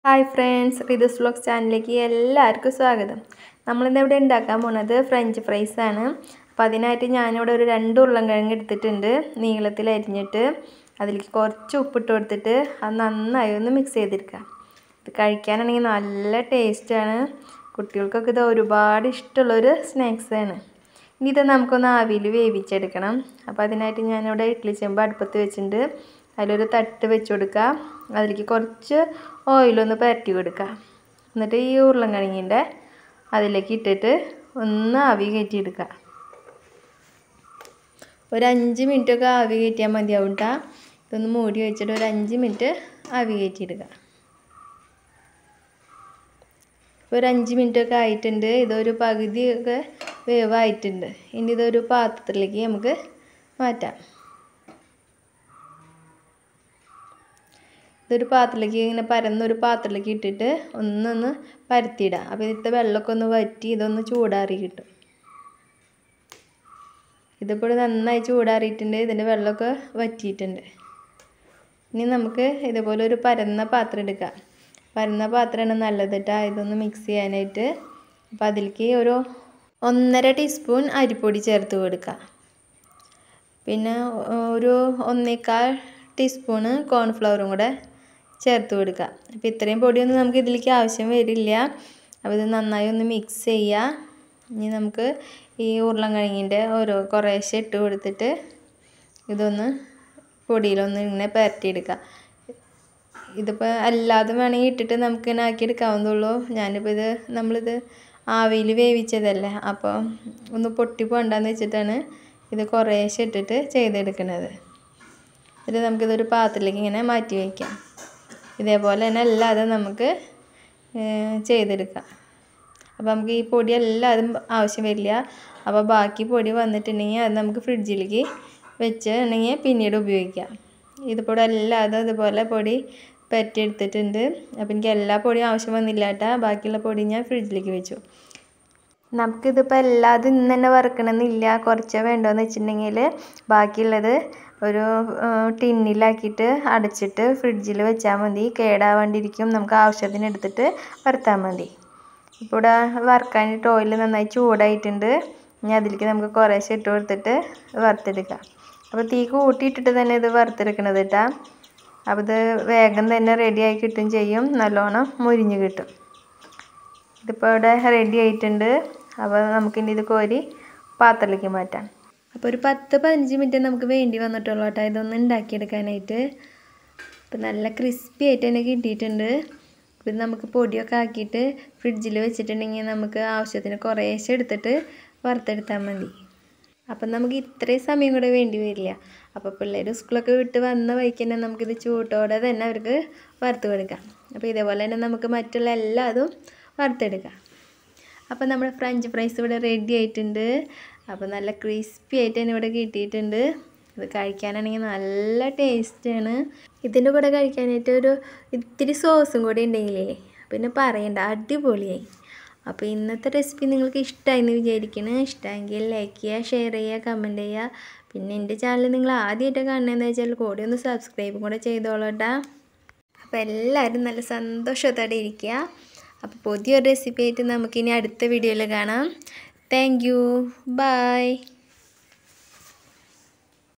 hi friends റിതുസ് vlogs ചാനലിലേക്ക് എല്ലാവർക്കും സ്വാഗതം നമ്മളിന്ന് ഇവിടെ ഉണ്ടാക്കാൻ പോണത് ഫ്രഞ്ച് ഫ്രൈസ് ആണ് അപ്പോൾ അതിനായിട്ട് ഞാനിവിടെ ഒരു രണ്ട് ഉരുളൻകിഴങ്ങ് എടുത്തിട്ടുണ്ട് നീളത്തിൽ അരിഞ്ഞിട്ട് അതിലേക്ക് കുറച്ച് ഉപ്പിട്ട് കൊടുത്തിട്ട് അത് നന്നായി ഒന്ന് മിക്സ് ചെയ്തെടുക്കാം ഇത് കഴിക്കാനാണെങ്കിൽ നല്ല ടേസ്റ്റാണ് കുട്ടികൾക്കൊക്കെ ഇത് ഒരുപാട് ഇഷ്ടമുള്ളൊരു സ്നാക്സാണ് ഇനി ഇത് നമുക്കൊന്ന് ആവിയിൽ വേവിച്ചെടുക്കണം അപ്പോൾ അതിനായിട്ട് ഞാനിവിടെ ഇഡ്ഡലി ചെമ്പ് അടുപ്പത്ത് വെച്ചിട്ടുണ്ട് അതിലൊരു തട്ട് വെച്ച് കൊടുക്കുക അതിലേക്ക് കുറച്ച് ഓയിലൊന്ന് പരട്ടി കൊടുക്കുക എന്നിട്ട് ഈ ഉരുളൻകിഴങ്ങിൻ്റെ അതിലേക്ക് ഇട്ടിട്ട് ഒന്ന് ആവി കയറ്റിയെടുക്കുക ഒരു അഞ്ച് മിനിറ്റൊക്കെ ആവി കയറ്റിയാൽ മതിയാവും കേട്ടോ ഇതൊന്ന് മൂടി വെച്ചിട്ട് ഒരു അഞ്ച് മിനിറ്റ് ആവി കയറ്റിയെടുക്കുക ഒരു അഞ്ച് മിനിറ്റൊക്കെ ആയിട്ടുണ്ട് ഇതൊരു പകുതിയൊക്കെ വേവായിട്ടുണ്ട് ഇനി ഇതൊരു പാത്രത്തിലേക്ക് നമുക്ക് മാറ്റാം ഇതൊരു പാത്രത്തിലേക്ക് ഇങ്ങനെ പരന്നൊരു പാത്രത്തിലേക്ക് ഇട്ടിട്ട് ഒന്നൊന്ന് പരത്തിയിടാം അപ്പോൾ ഇതിലത്തെ വെള്ളമൊക്കെ ഒന്ന് വറ്റി ഇതൊന്ന് ചൂടാറി കിട്ടും ഇതിപ്പോൾ നന്നായി ചൂടാറിയിട്ടുണ്ട് ഇതിൻ്റെ വെള്ളമൊക്കെ വറ്റിയിട്ടുണ്ട് ഇനി നമുക്ക് ഇതുപോലെ ഒരു പരന്ന പാത്രം എടുക്കാം പരന്ന പാത്രമാണ് നല്ലത് കേട്ടോ ഇതൊന്ന് മിക്സ് ചെയ്യാനായിട്ട് അപ്പോൾ അതിലേക്ക് ഒരു ഒന്നര ടീസ്പൂൺ അരിപ്പൊടി ചേർത്ത് കൊടുക്കുക പിന്നെ ഒരു ഒന്നേക്കാൽ ടീസ്പൂണ് കോൺഫ്ലവറും കൂടെ ചേർത്ത് കൊടുക്കുക അപ്പോൾ ഇത്രയും പൊടിയൊന്നും നമുക്ക് ഇതിലേക്ക് ആവശ്യം വരില്ല അപ്പോൾ ഇത് നന്നായി ഒന്ന് മിക്സ് ചെയ്യുക ഇനി നമുക്ക് ഈ ഉരുളൻകിഴങ്ങിൻ്റെ ഓരോ കുറേശ്ശെ ഇട്ട് കൊടുത്തിട്ട് ഇതൊന്ന് പൊടിയിലൊന്ന് ഇങ്ങനെ പരട്ടിയെടുക്കുക ഇതിപ്പോൾ അല്ലാതെ വേണമെങ്കിൽ ഇട്ടിട്ട് നമുക്ക് ഇങ്ങനെ ആക്കിയെടുക്കാവുന്നുള്ളൂ ഞാനിപ്പോൾ ഇത് നമ്മളിത് ആവിയിൽ വേവിച്ചതല്ലേ അപ്പോൾ ഒന്ന് പൊട്ടി പോകണ്ടെന്ന് വെച്ചിട്ടാണ് ഇത് കുറേശ്ശെ ഇട്ടിട്ട് ചെയ്തെടുക്കുന്നത് എന്നിട്ട് നമുക്കിതൊരു പാത്രത്തിലേക്ക് ഇങ്ങനെ മാറ്റി വയ്ക്കാം ഇതേപോലെ തന്നെ അല്ലാതെ നമുക്ക് ചെയ്തെടുക്കാം അപ്പോൾ നമുക്ക് ഈ പൊടി എല്ലാതും ആവശ്യം വരില്ല അപ്പോൾ ബാക്കി പൊടി വന്നിട്ടുണ്ടെങ്കിൽ അത് നമുക്ക് ഫ്രിഡ്ജിലേക്ക് വെച്ചിട്ടുണ്ടെങ്കിൽ പിന്നീട് ഉപയോഗിക്കാം ഇതിപ്പോൾ എല്ലാതും ഇതുപോലെ പൊടി പറ്റിയെടുത്തിട്ടുണ്ട് അപ്പോൾ എനിക്ക് എല്ലാ പൊടിയും ആവശ്യം വന്നില്ല കേട്ടോ ബാക്കിയുള്ള പൊടി ഞാൻ ഫ്രിഡ്ജിലേക്ക് വെച്ചു നമുക്കിതിപ്പോൾ എല്ലാതും ഇന്ന് തന്നെ വറുക്കണമെന്നില്ല കുറച്ചേ വേണ്ടോയെന്ന് വെച്ചിട്ടുണ്ടെങ്കിൽ ബാക്കിയുള്ളത് ഒരു ടിന്നിലാക്കിയിട്ട് അടച്ചിട്ട് ഫ്രിഡ്ജിൽ വെച്ചാൽ മതി കേടാവാണ്ടിരിക്കും നമുക്ക് ആവശ്യത്തിന് എടുത്തിട്ട് വറുത്താൽ മതി ഇപ്പോൾ ഇവിടെ വറുക്കാനായിട്ട് ഓയിൽ നന്നായി ചൂടായിട്ടുണ്ട് ഇനി അതിലേക്ക് നമുക്ക് കുറേശ്ശെ ഇട്ട് കൊടുത്തിട്ട് വറുത്തെടുക്കാം അപ്പോൾ തീ കൂട്ടിയിട്ടിട്ട് തന്നെ ഇത് വറുത്തെടുക്കണത് കേട്ടോ അപ്പോൾ ഇത് വേഗം തന്നെ റെഡിയായി കിട്ടും ചെയ്യും നല്ലോണം മുരിഞ്ഞ് കിട്ടും ഇതിപ്പോൾ ഇവിടെ റെഡി ആയിട്ടുണ്ട് അപ്പോൾ നമുക്കിനി ഇത് കോരി പാത്രത്തിലേക്ക് മാറ്റാം അപ്പോൾ ഒരു പത്ത് പതിനഞ്ച് മിനിറ്റ് നമുക്ക് വേണ്ടി വന്നിട്ടുള്ളൂ കേട്ടോ ഇതൊന്ന് ഉണ്ടാക്കിയെടുക്കാനായിട്ട് അപ്പോൾ നല്ല ക്രിസ്പി ആയിട്ട് തന്നെ കിട്ടിയിട്ടുണ്ട് ഇത് നമുക്ക് പൊടിയൊക്കെ ആക്കിയിട്ട് ഫ്രിഡ്ജിൽ വെച്ചിട്ടുണ്ടെങ്കിൽ നമുക്ക് ആവശ്യത്തിന് കുറേശ്ശെ എടുത്തിട്ട് വറുത്തെടുത്താൽ മതി അപ്പം നമുക്ക് ഇത്രയും സമയം കൂടെ വേണ്ടി വരില്ല അപ്പോൾ പിള്ളേർ സ്കൂളൊക്കെ വിട്ട് വന്ന വഴിക്ക് തന്നെ നമുക്കിത് ചൂട്ടോടെ തന്നെ അവർക്ക് വറുത്ത് കൊടുക്കാം അപ്പോൾ ഇതേപോലെ തന്നെ നമുക്ക് മറ്റുള്ള എല്ലാതും വറുത്തെടുക്കാം അപ്പോൾ നമ്മുടെ ഫ്രഞ്ച് ഫ്രൈസ് ഇവിടെ റെഡി ആയിട്ടുണ്ട് അപ്പോൾ നല്ല ക്രിസ്പി ആയിട്ട് തന്നെ ഇവിടെ കിട്ടിയിട്ടുണ്ട് ഇത് കഴിക്കാനാണെങ്കിൽ നല്ല ടേസ്റ്റാണ് ഇതിൻ്റെ കൂടെ കഴിക്കാനായിട്ട് ഒരു ഇത്തിരി സോസും കൂടി ഉണ്ടെങ്കിലേ പിന്നെ പറയണ്ട അടിപൊളിയായി അപ്പോൾ ഇന്നത്തെ റെസിപ്പി നിങ്ങൾക്ക് ഇഷ്ടമായി എന്ന് വിചാരിക്കുന്നു ഇഷ്ടമെങ്കിൽ ലൈക്ക് ചെയ്യുക ഷെയർ ചെയ്യുക കമൻറ്റ് ചെയ്യുക പിന്നെ എൻ്റെ ചാനൽ നിങ്ങൾ ആദ്യമായിട്ട് കാണണമെന്ന് വെച്ചാൽ കൂടി ഒന്ന് സബ്സ്ക്രൈബും കൂടെ ചെയ്തോളൂട്ടാ അപ്പോൾ എല്ലാവരും നല്ല സന്തോഷത്തോടെ ഇരിക്കുക അപ്പോൾ പുതിയൊരു റെസിപ്പി ആയിട്ട് നമുക്കിനി അടുത്ത വീഡിയോയിൽ കാണാം താങ്ക് യു ബൈ